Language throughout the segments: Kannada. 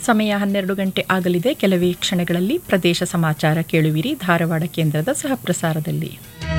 ಸಮಯ ಹನ್ನೆರಡು ಗಂಟೆ ಆಗಲಿದೆ ಕೆಲವೇ ಕ್ಷಣಗಳಲ್ಲಿ ಪ್ರದೇಶ ಸಮಾಚಾರ ಕೇಳುವಿರಿ ಧಾರವಾಡ ಕೇಂದ್ರದ ಸಹಪ್ರಸಾರದಲ್ಲಿ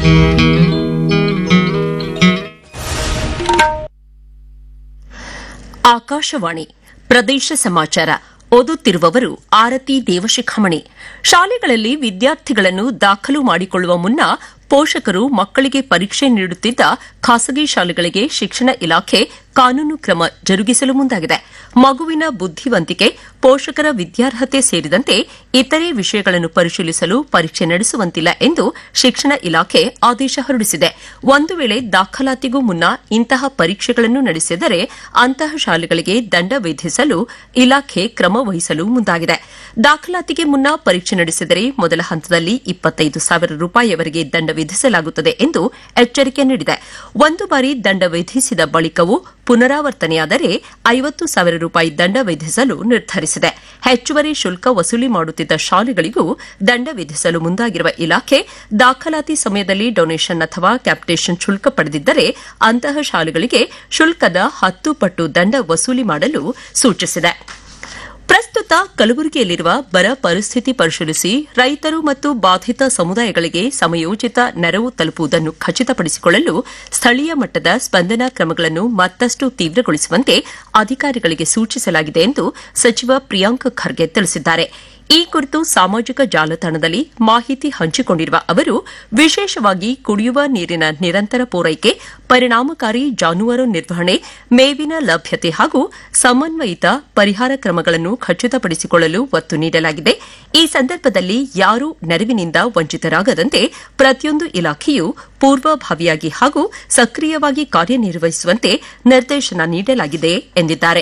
ಆಕಾಶವಾಣಿ ಪ್ರದೇಶ ಸಮಾಚಾರ ಓದುತ್ತಿರುವವರು ಆರತಿ ದೇವಶಿಖಾಮಣಿ ಶಾಲೆಗಳಲ್ಲಿ ವಿದ್ಯಾರ್ಥಿಗಳನ್ನು ದಾಖಲು ಮಾಡಿಕೊಳ್ಳುವ ಮುನ್ನ ಪೋಷಕರು ಮಕ್ಕಳಿಗೆ ಪರೀಕ್ಷೆ ನೀಡುತ್ತಿದ್ದ ಖಾಸಗಿ ಶಾಲೆಗಳಿಗೆ ಶಿಕ್ಷಣ ಇಲಾಖೆ ಕಾನೂನು ಕ್ರಮ ಜರುಗಿಸಲು ಮುಂದಾಗಿದೆ ಮಗುವಿನ ಬುದ್ಧಿವಂತಿಕೆ ಪೋಷಕರ ವಿದ್ಯಾರ್ಹತೆ ಸೇರಿದಂತೆ ಇತರೆ ವಿಷಯಗಳನ್ನು ಪರಿಶೀಲಿಸಲು ಪರೀಕ್ಷೆ ನಡೆಸುವಂತಿಲ್ಲ ಎಂದು ಶಿಕ್ಷಣ ಇಲಾಖೆ ಆದೇಶ ಹೊರಡಿಸಿದೆ ಒಂದು ವೇಳೆ ದಾಖಲಾತಿಗೂ ಮುನ್ನ ಇಂತಹ ಪರೀಕ್ಷೆಗಳನ್ನು ನಡೆಸಿದರೆ ಅಂತಹ ಶಾಲೆಗಳಿಗೆ ದಂಡ ವಿಧಿಸಲು ಇಲಾಖೆ ಕ್ರಮ ವಹಿಸಲು ಮುಂದಾಗಿದೆ ದಾಖಲಾತಿಗೆ ಮುನ್ನ ಪರೀಕ್ಷೆ ನಡೆಸಿದರೆ ಮೊದಲ ಹಂತದಲ್ಲಿ ಇಪ್ಪತ್ತೈದು ಸಾವಿರ ರೂಪಾಯಿವರೆಗೆ ದಂಡ ವಿಧಿಸಲಾಗುತ್ತದೆ ಎಂದು ಎಚ್ಚರಿಕೆ ನೀಡಿದೆ ಒಂದು ಬಾರಿ ದಂಡ ವಿಧಿಸಿದ ಬಳಿಕವೂ ಪುನರಾವರ್ತನೆಯಾದರೆ ಐವತ್ತು ಸಾವಿರ ರೂಪಾಯಿ ದಂಡ ವಿಧಿಸಲು ನಿರ್ಧರಿಸಿದೆ ಹೆಚ್ಚುವರಿ ಶುಲ್ಕ ವಸೂಲಿ ಮಾಡುತ್ತಿದ್ದ ಶಾಲೆಗಳಿಗೂ ದಂಡ ವಿಧಿಸಲು ಮುಂದಾಗಿರುವ ಇಲಾಖೆ ದಾಖಲಾತಿ ಸಮಯದಲ್ಲಿ ಡೊನೇಷನ್ ಅಥವಾ ಕ್ಯಾಪಿಟೇಷನ್ ಶುಲ್ಕ ಪಡೆದಿದ್ದರೆ ಅಂತಹ ಶಾಲೆಗಳಿಗೆ ಶುಲ್ಕದ ಹತ್ತು ಪಟ್ಟು ದಂಡ ವಸೂಲಿ ಮಾಡಲು ಸೂಚಿಸಿದೆ ಪ್ರಸ್ತುತ ಕಲಬುರಗಿಯಲ್ಲಿರುವ ಬರ ಪರಿಸ್ಥಿತಿ ಪರಿಶೀಲಿಸಿ ರೈತರು ಮತ್ತು ಬಾಧಿತ ಸಮುದಾಯಗಳಿಗೆ ಸಮಯೋಚಿತ ನೆರವು ತಲುಪುವುದನ್ನು ಖಚಿತಪಡಿಸಿಕೊಳ್ಳಲು ಸ್ಥಳೀಯ ಮಟ್ಟದ ಸ್ಪಂದನಾ ಕ್ರಮಗಳನ್ನು ಮತ್ತಷ್ಟು ತೀವ್ರಗೊಳಿಸುವಂತೆ ಅಧಿಕಾರಿಗಳಿಗೆ ಸೂಚಿಸಲಾಗಿದೆ ಎಂದು ಸಚಿವ ಪ್ರಿಯಾಂಕ್ ಖರ್ಗೆ ತಿಳಿಸಿದ್ದಾರೆ ಈ ಕುರಿತು ಸಾಮಾಜಿಕ ಜಾಲತಾಣದಲ್ಲಿ ಮಾಹಿತಿ ಹಂಚಿಕೊಂಡಿರುವ ಅವರು ವಿಶೇಷವಾಗಿ ಕುಡಿಯುವ ನೀರಿನ ನಿರಂತರ ಪೂರೈಕೆ ಪರಿಣಾಮಕಾರಿ ಜಾನುವಾರು ನಿರ್ವಹಣೆ ಮೇವಿನ ಲಭ್ಯತೆ ಹಾಗೂ ಸಮನ್ವಯಿತ ಪರಿಹಾರ ಕ್ರಮಗಳನ್ನು ಖಚಿತಪಡಿಸಿಕೊಳ್ಳಲು ಒತ್ತು ನೀಡಲಾಗಿದೆ ಈ ಸಂದರ್ಭದಲ್ಲಿ ಯಾರೂ ನೆರವಿನಿಂದ ವಂಚಿತರಾಗದಂತೆ ಪ್ರತಿಯೊಂದು ಇಲಾಖೆಯೂ ಪೂರ್ವಭಾವಿಯಾಗಿ ಹಾಗೂ ಸಕ್ರಿಯವಾಗಿ ಕಾರ್ಯನಿರ್ವಹಿಸುವಂತೆ ನಿರ್ದೇಶನ ನೀಡಲಾಗಿದೆ ಎಂದಿದ್ದಾರೆ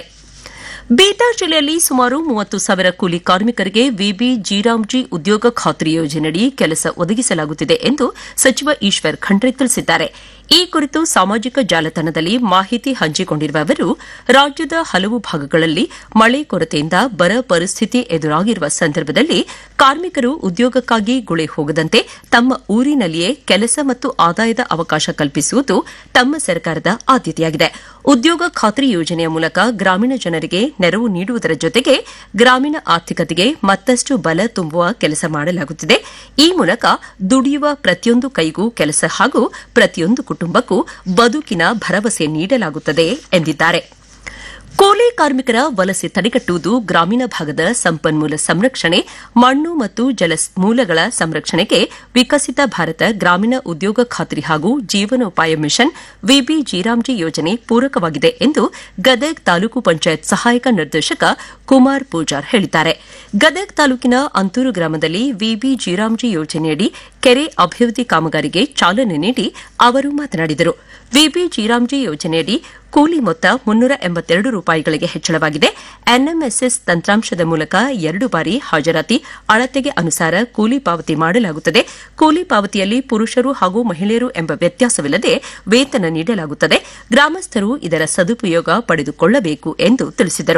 ಬೀದರ್ ಜಿಲ್ಲೆಯಲ್ಲಿ ಸುಮಾರು ಮೂವತ್ತು ಸಾವಿರ ಕೂಲಿ ಕಾರ್ಮಿಕರಿಗೆ ವಿಬಿ ಜಿರಾಮ್ಜಿ ಉದ್ಯೋಗ ಖಾತ್ರಿ ಯೋಜನೆಯಡಿ ಕೆಲಸ ಒದಗಿಸಲಾಗುತ್ತಿದೆ ಎಂದು ಸಚಿವ ಈಶ್ವರ್ ಖಂಡ್ರೆ ತಿಳಿಸಿದ್ದಾರೆ ಈ ಕುರಿತು ಸಾಮಾಜಿಕ ಜಾಲತಾಣದಲ್ಲಿ ಮಾಹಿತಿ ಹಂಚಿಕೊಂಡಿರುವ ಅವರು ರಾಜ್ಯದ ಹಲವು ಭಾಗಗಳಲ್ಲಿ ಮಳೆ ಕೊರತೆಯಿಂದ ಬರ ಪರಿಸ್ಥಿತಿ ಎದುರಾಗಿರುವ ಸಂದರ್ಭದಲ್ಲಿ ಕಾರ್ಮಿಕರು ಉದ್ಯೋಗಕ್ಕಾಗಿ ಗುಳೆ ಹೋಗದಂತೆ ತಮ್ಮ ಊರಿನಲ್ಲಿಯೇ ಕೆಲಸ ಮತ್ತು ಆದಾಯದ ಅವಕಾಶ ಕಲ್ಪಿಸುವುದು ತಮ್ಮ ಸರ್ಕಾರದ ಆದ್ಯತೆಯಾಗಿದೆ ಉದ್ಯೋಗ ಖಾತ್ರಿ ಯೋಜನೆಯ ಮೂಲಕ ಗ್ರಾಮೀಣ ಜನರಿಗೆ ನೆರವು ನೀಡುವುದರ ಜೊತೆಗೆ ಗ್ರಾಮೀಣ ಆರ್ಥಿಕತೆಗೆ ಮತ್ತಷ್ಟು ಬಲ ತುಂಬುವ ಕೆಲಸ ಮಾಡಲಾಗುತ್ತಿದೆ ಈ ಮೂಲಕ ದುಡಿಯುವ ಪ್ರತಿಯೊಂದು ಕೈಗೂ ಕೆಲಸ ಹಾಗೂ ಪ್ರತಿಯೊಂದು ಕುಟುಂಬಕ್ಕೂ ಬದುಕಿನ ಭರವಸೆ ನೀಡಲಾಗುತ್ತದೆ ಎಂದಿದ್ದಾರೆ ಕೂಲಿ ಕಾರ್ಮಿಕರ ವಲಸೆ ತಡೆಗಟ್ಟುವುದು ಗ್ರಾಮೀಣ ಭಾಗದ ಸಂಪನ್ಮೂಲ ಸಂರಕ್ಷಣೆ ಮಣ್ಣು ಮತ್ತು ಜಲಮೂಲಗಳ ಸಂರಕ್ಷಣೆಗೆ ವಿಕಸಿತ ಭಾರತ ಗ್ರಾಮೀಣ ಉದ್ಯೋಗ ಖಾತ್ರಿ ಹಾಗೂ ಜೀವನೋಪಾಯ ಮಿಷನ್ ವಿಬಿ ಜಿರಾಮ್ಜಿ ಯೋಜನೆ ಪೂರಕವಾಗಿದೆ ಎಂದು ಗದಗ್ ತಾಲೂಕು ಪಂಚಾಯತ್ ಸಹಾಯಕ ನಿರ್ದೇಶಕ ಕುಮಾರ್ ಪೂಜಾರ್ ಹೇಳಿದ್ದಾರೆ ಗದಗ್ ತಾಲೂಕಿನ ಅಂತೂರು ಗ್ರಾಮದಲ್ಲಿ ವಿಬಿ ಜಿರಾಮ್ಜಿ ಯೋಜನೆಯಡಿ ಕೆರೆ ಅಭಿವೃದ್ಧಿ ಕಾಮಗಾರಿಗೆ ಚಾಲನೆ ನೀಡಿ ಅವರು ಮಾತನಾಡಿದರು ವಿಬಿ ಜಿರಾಮ್ಜಿ ಯೋಜನೆಯಡಿ ಕೂಲಿ ಮೊತ್ತ ಮುನ್ನೂರ ಎಂಬತ್ತೆರಡು ರೂಪಾಯಿಗಳಿಗೆ ಹೆಚ್ಚಳವಾಗಿದೆ ಎನ್ಎಂಎಸ್ಎಸ್ ತಂತ್ರಾಂಶದ ಮೂಲಕ ಎರಡು ಬಾರಿ ಹಾಜರಾತಿ ಅಳತೆಗೆ ಅನುಸಾರ ಕೂಲಿ ಪಾವತಿ ಮಾಡಲಾಗುತ್ತದೆ ಕೂಲಿ ಪಾವತಿಯಲ್ಲಿ ಪುರುಷರು ಹಾಗೂ ಮಹಿಳೆಯರು ಎಂಬ ವ್ಯತ್ಯಾಸವಿಲ್ಲದೆ ವೇತನ ನೀಡಲಾಗುತ್ತದೆ ಗ್ರಾಮಸ್ಥರು ಇದರ ಸದುಪಯೋಗ ಪಡೆದುಕೊಳ್ಳಬೇಕು ಎಂದು ತಿಳಿಸಿದರು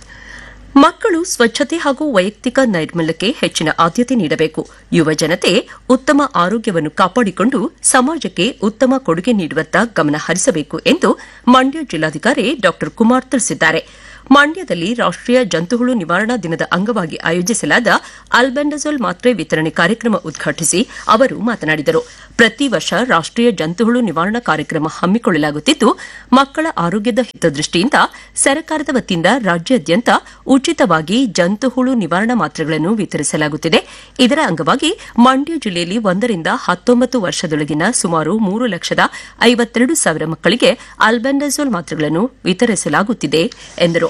ಮಕ್ಕಳು ಸ್ವಚ್ಛತೆ ಹಾಗೂ ವೈಯಕ್ತಿಕ ನೈರ್ಮಲ್ಯಕ್ಕೆ ಹೆಚ್ಚಿನ ಆದ್ಯತೆ ನೀಡಬೇಕು ಯುವ ಜನತೆ ಉತ್ತಮ ಆರೋಗ್ಯವನ್ನು ಕಾಪಾಡಿಕೊಂಡು ಸಮಾಜಕ್ಕೆ ಉತ್ತಮ ಕೊಡುಗೆ ನೀಡುವತ್ತ ಗಮನ ಹರಿಸಬೇಕು ಎಂದು ಮಂಡ್ಯ ಜಿಲ್ಲಾಧಿಕಾರಿ ಡಾ ಕುಮಾರ್ ತಿಳಿಸಿದ್ದಾರೆ ಮಂಡ್ಯದಲ್ಲಿ ರಾಷ್ಟೀಯ ಜಂತುಹುಳು ನಿವಾರಣಾ ದಿನದ ಅಂಗವಾಗಿ ಆಯೋಜಿಸಲಾದ ಅಲ್ಬೆಂಡಜೋಲ್ ಮಾತ್ರೆ ವಿತರಣೆ ಕಾರ್ಯಕ್ರಮ ಉದ್ಘಾಟಿಸಿ ಅವರು ಮಾತನಾಡಿದರು ಪ್ರತಿ ವರ್ಷ ರಾಷ್ಟೀಯ ಜಂತುಹುಳು ನಿವಾರಣಾ ಕಾರ್ಯಕ್ರಮ ಹಮ್ಮಿಕೊಳ್ಳಲಾಗುತ್ತಿದ್ದು ಮಕ್ಕಳ ಆರೋಗ್ಯದ ಹಿತದೃಷ್ಟಿಯಿಂದ ಸರ್ಕಾರದ ವತಿಯಿಂದ ರಾಜ್ಯಾದ್ಯಂತ ಉಚಿತವಾಗಿ ಜಂತುಹುಳು ನಿವಾರಣಾ ಮಾತ್ರೆಗಳನ್ನು ವಿತರಿಸಲಾಗುತ್ತಿದೆ ಇದರ ಅಂಗವಾಗಿ ಮಂಡ್ಯ ಜಿಲ್ಲೆಯಲ್ಲಿ ಒಂದರಿಂದ ಹತ್ತೊಂಬತ್ತು ವರ್ಷದೊಳಗಿನ ಸುಮಾರು ಮೂರು ಲಕ್ಷದ ಐವತ್ತೆರಡು ಸಾವಿರ ಮಕ್ಕಳಿಗೆ ಅಲ್ಬೆಂಡಜೋಲ್ ಮಾತ್ರೆಗಳನ್ನು ವಿತರಿಸಲಾಗುತ್ತಿದೆ ಎಂದರು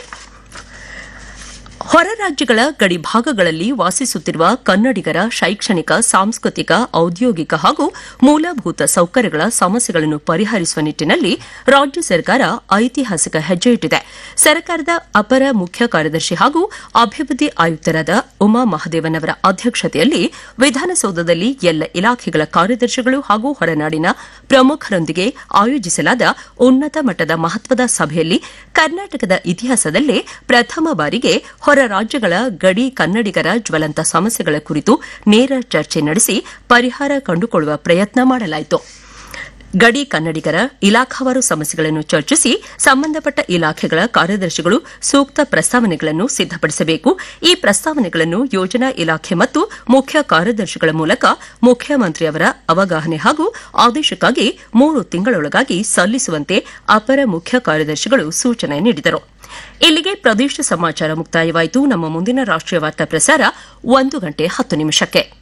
ಹೊರ ರಾಜ್ಯಗಳ ಗಡಿ ಭಾಗಗಳಲ್ಲಿ ವಾಸಿಸುತ್ತಿರುವ ಕನ್ನಡಿಗರ ಶೈಕ್ಷಣಿಕ ಸಾಂಸ್ಕೃತಿಕ ಔದ್ಯೋಗಿಕ ಹಾಗೂ ಮೂಲಭೂತ ಸೌಕರ್ಯಗಳ ಸಮಸ್ಯೆಗಳನ್ನು ಪರಿಹರಿಸುವ ನಿಟ್ಟಿನಲ್ಲಿ ರಾಜ್ಯ ಸರ್ಕಾರ ಐತಿಹಾಸಿಕ ಹೆಜ್ಜೆ ಇಟ್ಟಿದೆ ಸರ್ಕಾರದ ಅಪರ ಮುಖ್ಯ ಕಾರ್ಯದರ್ಶಿ ಹಾಗೂ ಅಭಿವೃದ್ಧಿ ಆಯುಕ್ತರಾದ ಉಮಾ ಮಹದೇವನ್ ಅವರ ಅಧ್ಯಕ್ಷತೆಯಲ್ಲಿ ವಿಧಾನಸೌಧದಲ್ಲಿ ಎಲ್ಲ ಇಲಾಖೆಗಳ ಕಾರ್ಯದರ್ಶಿಗಳು ಹಾಗೂ ಹೊರನಾಡಿನ ಪ್ರಮುಖರೊಂದಿಗೆ ಆಯೋಜಿಸಲಾದ ಉನ್ನತ ಮಟ್ಟದ ಮಹತ್ವದ ಸಭೆಯಲ್ಲಿ ಕರ್ನಾಟಕದ ಇತಿಹಾಸದಲ್ಲೇ ಪ್ರಥಮ ಬಾರಿಗೆ ಹೊರ ರಾಜ್ಯಗಳ ಗಡಿ ಕನ್ನಡಿಗರ ಜ್ವಲಂತ ಸಮಸ್ಯೆಗಳ ಕುರಿತು ನೇರ ಚರ್ಚೆ ನಡೆಸಿ ಪರಿಹಾರ ಕಂಡುಕೊಳ್ಳುವ ಪ್ರಯತ್ನ ಮಾಡಲಾಯಿತು ಗಡಿ ಕನ್ನಡಿಗರ ಇಲಾಖಾವಾರು ಸಮಸ್ಯೆಗಳನ್ನು ಚರ್ಚಿಸಿ ಸಂಬಂಧಪಟ್ಟ ಇಲಾಖೆಗಳ ಕಾರ್ಯದರ್ಶಿಗಳು ಸೂಕ್ತ ಪ್ರಸ್ತಾವನೆಗಳನ್ನು ಸಿದ್ದಪಡಿಸಬೇಕು ಈ ಪ್ರಸ್ತಾವನೆಗಳನ್ನು ಯೋಜನಾ ಇಲಾಖೆ ಮತ್ತು ಮುಖ್ಯ ಕಾರ್ಯದರ್ಶಿಗಳ ಮೂಲಕ ಮುಖ್ಯಮಂತ್ರಿಯವರ ಅವಗಾಹನೆ ಹಾಗೂ ಆದೇಶಕ್ಕಾಗಿ ಮೂರು ತಿಂಗಳೊಳಗಾಗಿ ಸಲ್ಲಿಸುವಂತೆ ಅಪರ ಮುಖ್ಯ ಕಾರ್ಯದರ್ಶಿಗಳು ಸೂಚನೆ ನೀಡಿದರು ಇಲ್ಲಿಗೆ ಪ್ರದೇಶ ಸಮಾಚಾರ ಮುಕ್ತಾಯವಾಯಿತು ನಮ್ಮ ಮುಂದಿನ ರಾಷ್ಟೀಯ ವಾರ್ತಾ ಪ್ರಸಾರ ಒಂದು ಗಂಟೆ ಹತ್ತು ನಿಮಿಷಕ್ಕೆ